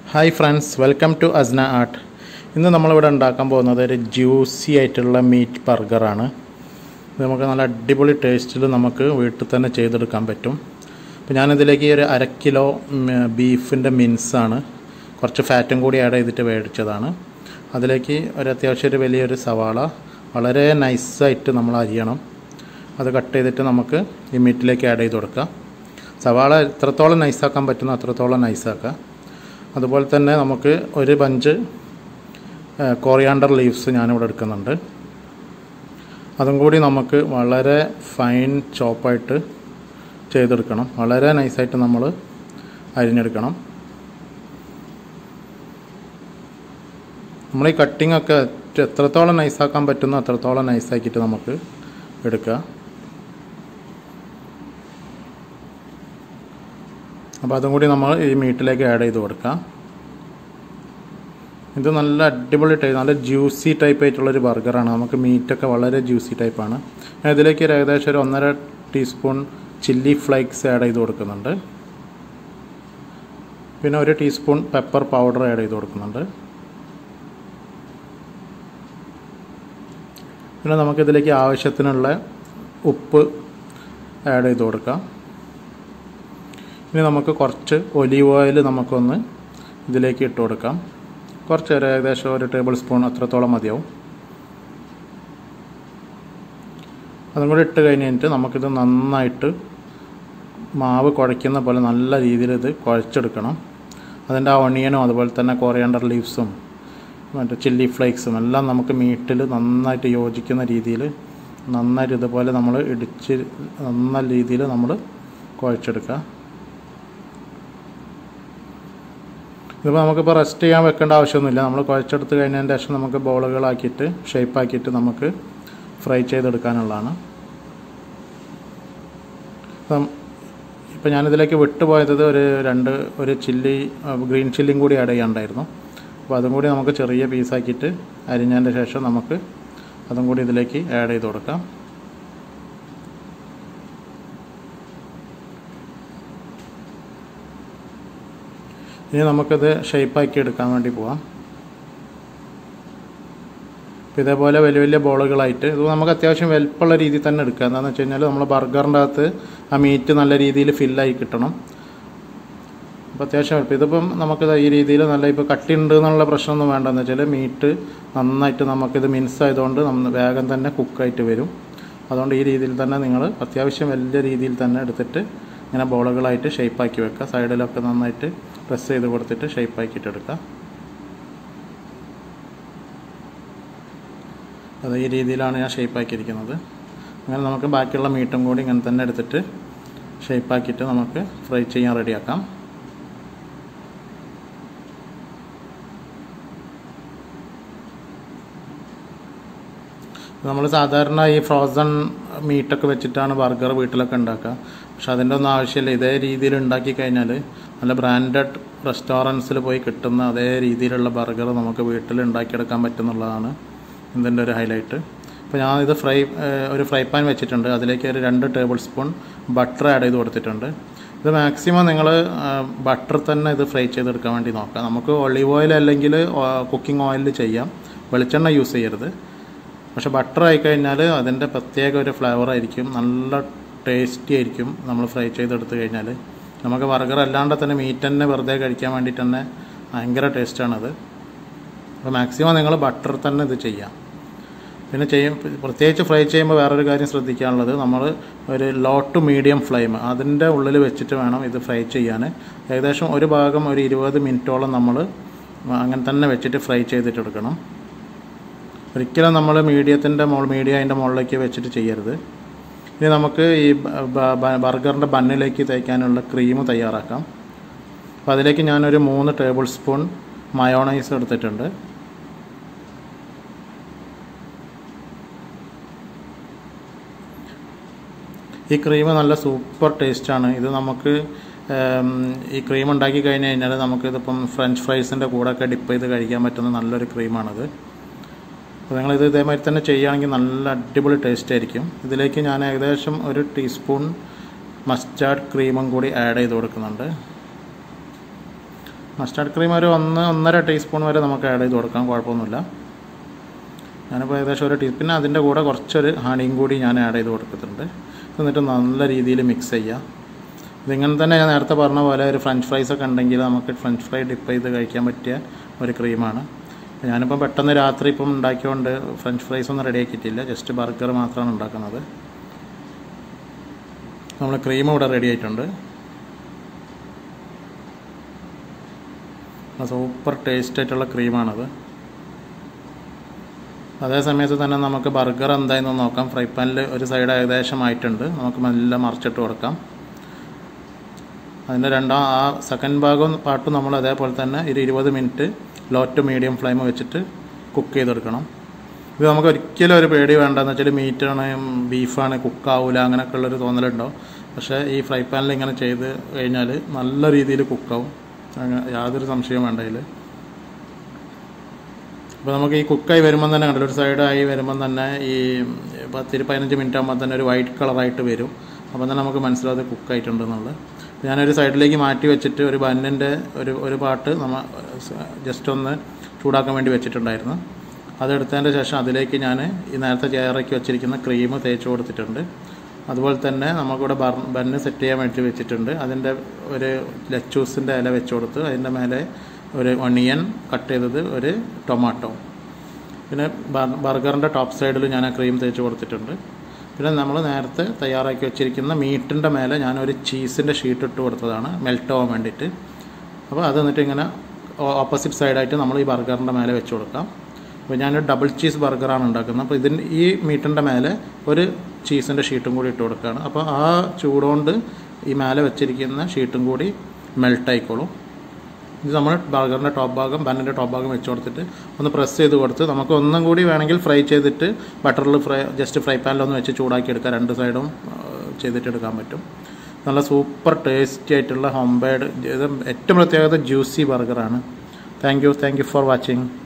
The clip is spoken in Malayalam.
hi friends welcome to Asna art ഇന്ന് നമ്മളിവിടെ ഉണ്ടാക്കാൻ പോകുന്നത് ഒരു ജ്യൂസി ആയിട്ടുള്ള മീറ്റ് ബർഗറാണ് ഇത് നമുക്ക് നല്ല അടിപൊളി ടേസ്റ്റിൽ നമുക്ക് വീട്ടിൽ തന്നെ ചെയ്തെടുക്കാൻ പറ്റും അപ്പോൾ ഞാനിതിലേക്ക് ഒരു അര കിലോ ബീഫിൻ്റെ മിൻസാണ് കുറച്ച് ഫാറ്റും കൂടി ആഡ് ചെയ്തിട്ട് മേടിച്ചതാണ് അതിലേക്ക് ഒരു അത്യാവശ്യം ഒരു വലിയൊരു സവാള വളരെ നൈസായിട്ട് നമ്മൾ അരിയണം അത് കട്ട് ചെയ്തിട്ട് നമുക്ക് ഈ മീറ്റിലേക്ക് ആഡ് ചെയ്ത് കൊടുക്കാം സവാള എത്രത്തോളം നൈസാക്കാൻ പറ്റുന്നോ അത്രത്തോളം നൈസാക്കുക അതുപോലെ തന്നെ നമുക്ക് ഒരു ബഞ്ച് കോറിയാണ്ടർ ലീവ്സ് ഞാനിവിടെ എടുക്കുന്നുണ്ട് അതും കൂടി നമുക്ക് വളരെ ഫൈൻ ചോപ്പായിട്ട് ചെയ്തെടുക്കണം വളരെ നൈസായിട്ട് നമ്മൾ അരിഞ്ഞെടുക്കണം നമ്മൾ ഈ കട്ടിംഗ് ഒക്കെ എത്രത്തോളം നൈസാക്കാൻ പറ്റുന്നോ അത്രത്തോളം നൈസാക്കിയിട്ട് നമുക്ക് എടുക്കുക അപ്പോൾ അതും കൂടി നമ്മൾ ഈ മീറ്റിലേക്ക് ആഡ് ചെയ്ത് കൊടുക്കാം ഇത് നല്ല അടിപൊളി ടൈപ്പ് നല്ല ജ്യൂസി ടൈപ്പ് ആയിട്ടുള്ളൊരു ബർഗറാണ് നമുക്ക് മീറ്റൊക്കെ വളരെ ജ്യൂസി ടൈപ്പാണ് ഞാൻ ഇതിലേക്ക് ഒരു ഏകദേശം ഒരു ഒന്നര ടീസ്പൂൺ ചില്ലി ഫ്ലേക്സ് ആഡ് ചെയ്ത് കൊടുക്കുന്നുണ്ട് പിന്നെ ഒരു ടീസ്പൂൺ പെപ്പർ പൗഡർ ആഡ് ചെയ്ത് കൊടുക്കുന്നുണ്ട് പിന്നെ നമുക്കിതിലേക്ക് ആവശ്യത്തിനുള്ള ഉപ്പ് ആഡ് ചെയ്ത് കൊടുക്കാം ഇനി നമുക്ക് കുറച്ച് ഒലീവ് ഓയിൽ നമുക്കൊന്ന് ഇതിലേക്ക് ഇട്ട് കൊടുക്കാം കുറച്ച് ഒരു ഏകദേശം ഒരു ടേബിൾ സ്പൂൺ അത്രത്തോളം മതിയാവും അതും കൂടി ഇട്ട് കഴിഞ്ഞിട്ട് നമുക്കിത് നന്നായിട്ട് മാവ് കുഴയ്ക്കുന്ന പോലെ നല്ല രീതിയിൽ ഇത് കുഴച്ചെടുക്കണം അതിൻ്റെ ആ ഒണിയനും അതുപോലെ തന്നെ കോറിയാണ്ടർ ലീവ്സും മറ്റേ ചില്ലി ഫ്ലേക്സും എല്ലാം നമുക്ക് മീറ്റിൽ നന്നായിട്ട് യോജിക്കുന്ന രീതിയിൽ നന്നായിട്ട് ഇതുപോലെ നമ്മൾ ഇടിച്ച് നല്ല രീതിയിൽ നമ്മൾ കുഴച്ചെടുക്കുക ഇതിപ്പോൾ നമുക്കിപ്പോൾ റെസ്റ്റ് ചെയ്യാൻ വെക്കേണ്ട ആവശ്യമൊന്നുമില്ല നമ്മൾ കുഴച്ചെടുത്ത് കഴിഞ്ഞതിന് ശേഷം നമുക്ക് ബോളുകളാക്കിയിട്ട് ഷേപ്പാക്കിയിട്ട് നമുക്ക് ഫ്രൈ ചെയ്തെടുക്കാനുള്ളതാണ് ഇപ്പം ഇപ്പം ഞാനിതിലേക്ക് വിട്ടുപോയത് ഒരു രണ്ട് ഒരു ചില്ലി ഗ്രീൻ ചില്ലിയും കൂടി ആഡ് ചെയ്യാനുണ്ടായിരുന്നു അപ്പോൾ അതും കൂടി നമുക്ക് ചെറിയ പീസാക്കിയിട്ട് അരിഞ്ഞതിൻ്റെ ശേഷം നമുക്ക് അതും കൂടി ഇതിലേക്ക് ആഡ് ചെയ്ത് കൊടുക്കാം ഇനി നമുക്കത് ഷേപ്പാക്കി എടുക്കാൻ വേണ്ടി പോവാം ഇതേപോലെ വലിയ വലിയ ബോളുകളായിട്ട് ഇത് നമുക്ക് അത്യാവശ്യം വലുപ്പമുള്ള രീതിയിൽ തന്നെ എടുക്കുക എന്താണെന്ന് വെച്ച് കഴിഞ്ഞാൽ നമ്മൾ ബർഗറിൻ്റെ അകത്ത് ആ മീറ്റ് നല്ല രീതിയിൽ ഫില്ലായി കിട്ടണം അപ്പോൾ അത്യാവശ്യം വലുപ്പം ഇതിപ്പം നമുക്ക് ഈ രീതിയിൽ നല്ല ഇപ്പോൾ കട്ടിയുണ്ട് എന്നുള്ള പ്രശ്നമൊന്നും വേണ്ടെന്ന് വെച്ചാൽ മീറ്റ് നന്നായിട്ട് നമുക്കിത് മിൻസ് ആയതുകൊണ്ട് നമ്മൾ വേഗം തന്നെ കുക്കായിട്ട് വരും അതുകൊണ്ട് ഈ രീതിയിൽ തന്നെ നിങ്ങൾ അത്യാവശ്യം വലിയ രീതിയിൽ തന്നെ എടുത്തിട്ട് ഇങ്ങനെ ബോളുകളായിട്ട് ഷേപ്പാക്കി വെക്കുക സൈഡിലൊക്കെ നന്നായിട്ട് പ്രസ് ചെയ്ത് കൊടുത്തിട്ട് ഷേപ്പാക്കിയിട്ട് എടുക്കുക അത് ഈ രീതിയിലാണ് ഞാൻ ഷേപ്പാക്കിയിരിക്കുന്നത് അങ്ങനെ നമുക്ക് ബാക്കിയുള്ള മീറ്റും കൂടി ഇങ്ങനെ തന്നെ എടുത്തിട്ട് ഷേപ്പാക്കിയിട്ട് നമുക്ക് ഫ്രൈ ചെയ്യാൻ റെഡിയാക്കാം നമ്മൾ സാധാരണ ഈ ഫ്രോസൺ മീറ്റൊക്കെ വെച്ചിട്ടാണ് ബർഗർ വീട്ടിലൊക്കെ ഉണ്ടാക്കുക പക്ഷെ അതിൻ്റെ ഒന്നും ആവശ്യമില്ല ഇതേ രീതിയിൽ ഉണ്ടാക്കി കഴിഞ്ഞാൽ നല്ല ബ്രാൻഡഡ് റെസ്റ്റോറൻറ്റ്സിൽ പോയി കിട്ടുന്ന അതേ രീതിയിലുള്ള ബർഗർ നമുക്ക് വീട്ടിൽ ഉണ്ടാക്കിയെടുക്കാൻ പറ്റുന്നുള്ളതാണ് ഇതിൻ്റെ ഒരു ഹൈലൈറ്റ് ഇപ്പോൾ ഞാൻ ഇത് ഫ്രൈ ഒരു ഫ്രൈ പാൻ വെച്ചിട്ടുണ്ട് അതിലേക്ക് ഒരു രണ്ട് ടേബിൾ സ്പൂൺ ബട്ടർ ആഡ് ചെയ്ത് കൊടുത്തിട്ടുണ്ട് ഇത് മാക്സിമം നിങ്ങൾ ബട്ടർ തന്നെ ഇത് ഫ്രൈ ചെയ്തെടുക്കാൻ വേണ്ടി നോക്കാം നമുക്ക് ഒളിവ് ഓയിൽ അല്ലെങ്കിൽ കുക്കിംഗ് ഓയിലിൽ ചെയ്യാം വെളിച്ചെണ്ണ യൂസ് ചെയ്യരുത് പക്ഷെ ബട്ടർ ആയിക്കഴിഞ്ഞാൽ അതിൻ്റെ പ്രത്യേക ഒരു ഫ്ലേവർ ആയിരിക്കും നല്ല ടേസ്റ്റി ആയിരിക്കും നമ്മൾ ഫ്രൈ ചെയ്തെടുത്ത് കഴിഞ്ഞാൽ നമുക്ക് ബർഗർ അല്ലാണ്ട് തന്നെ മീറ്റ് തന്നെ വെറുതെ കഴിക്കാൻ വേണ്ടിയിട്ട് തന്നെ ഭയങ്കര ടേസ്റ്റാണത് അപ്പോൾ മാക്സിമം നിങ്ങൾ ബട്ടർ തന്നെ ഇത് ചെയ്യാം പിന്നെ ചെയ്യും പ്രത്യേകിച്ച് ഫ്രൈ ചെയ്യുമ്പോൾ വേറൊരു കാര്യം ശ്രദ്ധിക്കാനുള്ളത് നമ്മൾ ഒരു ലോ ടു മീഡിയം ഫ്ലെയിം അതിൻ്റെ ഉള്ളിൽ വെച്ചിട്ട് വേണം ഇത് ഫ്രൈ ചെയ്യാൻ ഏകദേശം ഒരു ഭാഗം ഒരു ഇരുപത് മിനിറ്റോളം നമ്മൾ അങ്ങനെ തന്നെ വെച്ചിട്ട് ഫ്രൈ ചെയ്തിട്ടെടുക്കണം ഒരിക്കലും നമ്മൾ മീഡിയത്തിൻ്റെ മോൾ മീഡിയ അതിൻ്റെ മുകളിലേക്ക് വെച്ചിട്ട് ചെയ്യരുത് ഇനി നമുക്ക് ഈ ബർഗറിൻ്റെ ബണ്ണിലേക്ക് തേക്കാനുള്ള ക്രീം തയ്യാറാക്കാം അപ്പോൾ അതിലേക്ക് ഞാനൊരു മൂന്ന് ടേബിൾ സ്പൂൺ മയോണൈസ് എടുത്തിട്ടുണ്ട് ഈ ക്രീം നല്ല സൂപ്പർ ടേസ്റ്റാണ് ഇത് നമുക്ക് ഈ ക്രീം ഉണ്ടാക്കി കഴിഞ്ഞ് കഴിഞ്ഞാൽ നമുക്കിതിപ്പം ഫ്രഞ്ച് ഫ്രൈസിൻ്റെ കൂടെ ഒക്കെ ഡിപ്പ് ചെയ്ത് കഴിക്കാൻ പറ്റുന്ന നല്ലൊരു ക്രീമാണത് അപ്പോൾ നിങ്ങളിത് ഇതേമാതിരി തന്നെ ചെയ്യുകയാണെങ്കിൽ നല്ല അടിപൊളി ടേസ്റ്റ് ആയിരിക്കും ഇതിലേക്ക് ഞാൻ ഏകദേശം ഒരു ടീസ്പൂൺ മസ്റ്റാർഡ് ക്രീമും കൂടി ആഡ് ചെയ്ത് കൊടുക്കുന്നുണ്ട് മസ്റ്റാർഡ് ക്രീം ഒരു ഒന്ന് ഒന്നര ടീസ്പൂൺ വരെ നമുക്ക് ആഡ് ചെയ്ത് കൊടുക്കാം കുഴപ്പമൊന്നുമില്ല ഞാനിപ്പോൾ ഏകദേശം ഒരു ടീ പിന്നെ അതിൻ്റെ കൂടെ കുറച്ചൊരു ഹണിയും കൂടി ഞാൻ ആഡ് ചെയ്ത് കൊടുക്കുന്നുണ്ട് എന്നിട്ട് നല്ല രീതിയിൽ മിക്സ് ചെയ്യുക ഇതിങ്ങനെ തന്നെ ഞാൻ നേരത്തെ പറഞ്ഞ പോലെ ഒരു ഫ്രഞ്ച് ഫ്രൈസ് ഒക്കെ ഉണ്ടെങ്കിൽ നമുക്ക് ഫ്രഞ്ച് ഫ്രൈ ഡിപ്പ് ചെയ്ത് കഴിക്കാൻ പറ്റിയ ഒരു ക്രീമാണ് ഞാനിപ്പം പെട്ടെന്ന് രാത്രി ഇപ്പം ഉണ്ടാക്കിയതുകൊണ്ട് ഫ്രഞ്ച് ഫ്രൈസ് ഒന്നും റെഡി ആക്കിയിട്ടില്ല ജസ്റ്റ് ബർഗർ മാത്രമാണ് ഉണ്ടാക്കുന്നത് നമ്മൾ ക്രീം ഇവിടെ റെഡി ആയിട്ടുണ്ട് സൂപ്പർ ടേസ്റ്റ് ആയിട്ടുള്ള ക്രീമാണത് അതേ സമയത്ത് തന്നെ നമുക്ക് ബർഗർ എന്തായെന്ന് നോക്കാം ഫ്രൈ പാനിൽ ഒരു സൈഡ് ഏകദേശം ആയിട്ടുണ്ട് നമുക്ക് മെല്ലെ മറിച്ചിട്ട് കൊടുക്കാം അതിൻ്റെ രണ്ടാം ആ സെക്കൻഡ് ഭാഗം പാട്ടും നമ്മൾ അതേപോലെ തന്നെ ഒരു ഇരുപത് minute low to medium flame വെച്ചിട്ട് കുക്ക് ചെയ്തെടുക്കണം ഇത് നമുക്ക് ഒരിക്കലും ഒരു പേടി വേണ്ടെന്ന് വെച്ചാൽ മീറ്റാണ് ബീഫാണ് കുക്കാവൂല അങ്ങനെയൊക്കെ ഉള്ളൊരു തോന്നലുണ്ടാവും പക്ഷേ ഈ ഫ്രൈ പാനിൽ ഇങ്ങനെ ചെയ്ത് കഴിഞ്ഞാൽ നല്ല രീതിയിൽ കുക്കാവും അങ്ങനെ യാതൊരു സംശയവും വേണ്ട ഇതിൽ അപ്പോൾ നമുക്ക് ഈ കുക്കായി വരുമ്പം തന്നെ കണ്ടല്ലോ ഒരു സൈഡായി വരുമ്പം തന്നെ ഈ പത്തിരി പതിനഞ്ച് മിനിറ്റ് ആകുമ്പോൾ തന്നെ ഒരു വൈറ്റ് കളറായിട്ട് വരും അപ്പം തന്നെ നമുക്ക് മനസ്സിലാവും അത് കുക്കായിട്ടുണ്ടെന്നുള്ളത് ഞാനൊരു സൈഡിലേക്ക് മാറ്റി വെച്ചിട്ട് ഒരു ബന്നിൻ്റെ ഒരു ഒരു പാട്ട് നമ്മൾ ജസ്റ്റ് ഒന്ന് ചൂടാക്കാൻ വേണ്ടി വെച്ചിട്ടുണ്ടായിരുന്നു അതെടുത്തതിൻ്റെ ശേഷം അതിലേക്ക് ഞാൻ ഈ നേരത്തെ ചേറക്കി വെച്ചിരിക്കുന്ന ക്രീം തേച്ച് കൊടുത്തിട്ടുണ്ട് അതുപോലെ തന്നെ നമുക്കിവിടെ ബർ ബന്ന് സെറ്റ് ചെയ്യാൻ വേണ്ടി വെച്ചിട്ടുണ്ട് അതിൻ്റെ ഒരു ലച്ചൂസിൻ്റെ ഇല വെച്ച് കൊടുത്ത് അതിൻ്റെ മേലെ ഒരു ഒണിയൻ കട്ട് ചെയ്തത് ഒരു ടൊമാറ്റോ പിന്നെ ബർഗറിൻ്റെ ടോപ്പ് സൈഡിൽ ഞാൻ ആ ക്രീം തേച്ച് കൊടുത്തിട്ടുണ്ട് പിന്നെ നമ്മൾ നേരത്തെ തയ്യാറാക്കി വെച്ചിരിക്കുന്ന മീറ്റിൻ്റെ മേലെ ഞാനൊരു ചീസിൻ്റെ ഷീറ്റ് ഇട്ട് കൊടുത്തതാണ് മെൽറ്റ് ആവാൻ വേണ്ടിയിട്ട് അപ്പോൾ അത് എന്നിട്ട് ഇങ്ങനെ ഓപ്പോസിറ്റ് സൈഡായിട്ട് നമ്മൾ ഈ ബർഗറിൻ്റെ മേലെ വെച്ച് കൊടുക്കാം അപ്പോൾ ഞാനൊരു ഡബിൾ ചീസ് ബർഗറാണ് ഉണ്ടാക്കുന്നത് അപ്പോൾ ഇതിന് ഈ മീറ്റിൻ്റെ മേലെ ഒരു ചീസിൻ്റെ ഷീറ്റും കൂടി ഇട്ട് കൊടുക്കുകയാണ് അപ്പോൾ ആ ചൂടുകൊണ്ട് ഈ മേലെ വെച്ചിരിക്കുന്ന ഷീറ്റും കൂടി മെൽറ്റ് ആയിക്കോളും ഇത് നമ്മൾ ബർഗറിൻ്റെ ടോപ്പ് ഭാഗം ബന്നിൻ്റെ ടോപ്പ് ഭാഗം വെച്ച് കൊടുത്തിട്ട് ഒന്ന് പ്രസ് ചെയ്ത് കൊടുത്ത് നമുക്ക് ഒന്നും കൂടി വേണമെങ്കിൽ ഫ്രൈ ചെയ്തിട്ട് ബട്ടറിൽ ഫ്രൈ ജസ്റ്റ് ഫ്രൈ പാനിലൊന്ന് വെച്ച് ചൂടാക്കി എടുക്കാം രണ്ട് സൈഡും ചെയ്തിട്ട് എടുക്കാൻ പറ്റും നല്ല സൂപ്പർ ടേസ്റ്റി ആയിട്ടുള്ള ഹോം മെയ്ഡ് ഇത് ഏറ്റവും പ്രത്യേകത ജ്യൂസി ബർഗറാണ് thank you thank you for watching